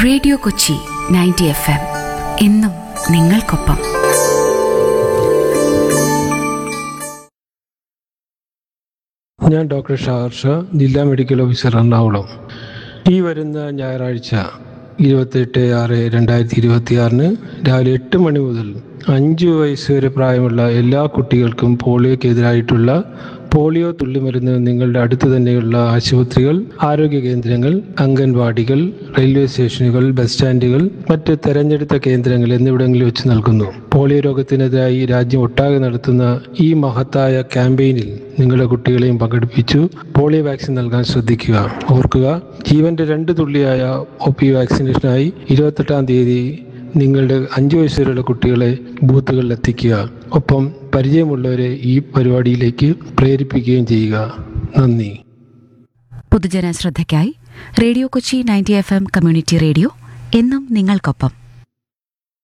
radio Kochi ninety F M എന്നും നിങ്ങൾക്കൊപ്പം ഞാൻ ഡോക്ടർ ഷാർഷ ജില്ലാ മെഡിക്കൽ ഓഫീസർ എറണാകുളം ഈ വരുന്ന ഞായറാഴ്ച ഇരുപത്തെട്ട് ആറ് രണ്ടായിരത്തി ഇരുപത്തി ആറിന് രാവിലെ എട്ട് മണി മുതൽ അഞ്ച് വയസ്സ് വരെ പ്രായമുള്ള എല്ലാ കുട്ടികൾക്കും പോളിയോക്കെതിരായിട്ടുള്ള പോളിയോ തുള്ളിമരുന്ന് നിങ്ങളുടെ അടുത്ത് തന്നെയുള്ള ആശുപത്രികൾ ആരോഗ്യ കേന്ദ്രങ്ങൾ അംഗൻവാടികൾ റെയിൽവേ സ്റ്റേഷനുകൾ ബസ് സ്റ്റാൻഡുകൾ മറ്റ് തെരഞ്ഞെടുത്ത കേന്ദ്രങ്ങൾ എന്നിവിടങ്ങളിൽ വെച്ച് നൽകുന്നു പോളിയോ രോഗത്തിനെതിരായി രാജ്യം ഒട്ടാകെ നടത്തുന്ന ഈ മഹത്തായ ക്യാമ്പയിനിൽ നിങ്ങളുടെ കുട്ടികളെയും പങ്കെടുപ്പിച്ചു പോളിയോ വാക്സിൻ നൽകാൻ ശ്രദ്ധിക്കുക ഓർക്കുക ജീവന്റെ രണ്ട് തുള്ളിയായ ഒ പി വാക്സിനേഷനായി ഇരുപത്തെട്ടാം തീയതി നിങ്ങളുടെ അഞ്ചു വയസ്സുവരെയുള്ള കുട്ടികളെ ബൂത്തുകളിൽ എത്തിക്കുക ഒപ്പം പരിചയമുള്ളവരെ ഈ പരിപാടിയിലേക്ക് പ്രേരിപ്പിക്കുകയും ചെയ്യുക നന്ദി പൊതുജന ശ്രദ്ധയ്ക്കായി radio Kochi ninety F M community radio എന്നും നിങ്ങൾക്കൊപ്പം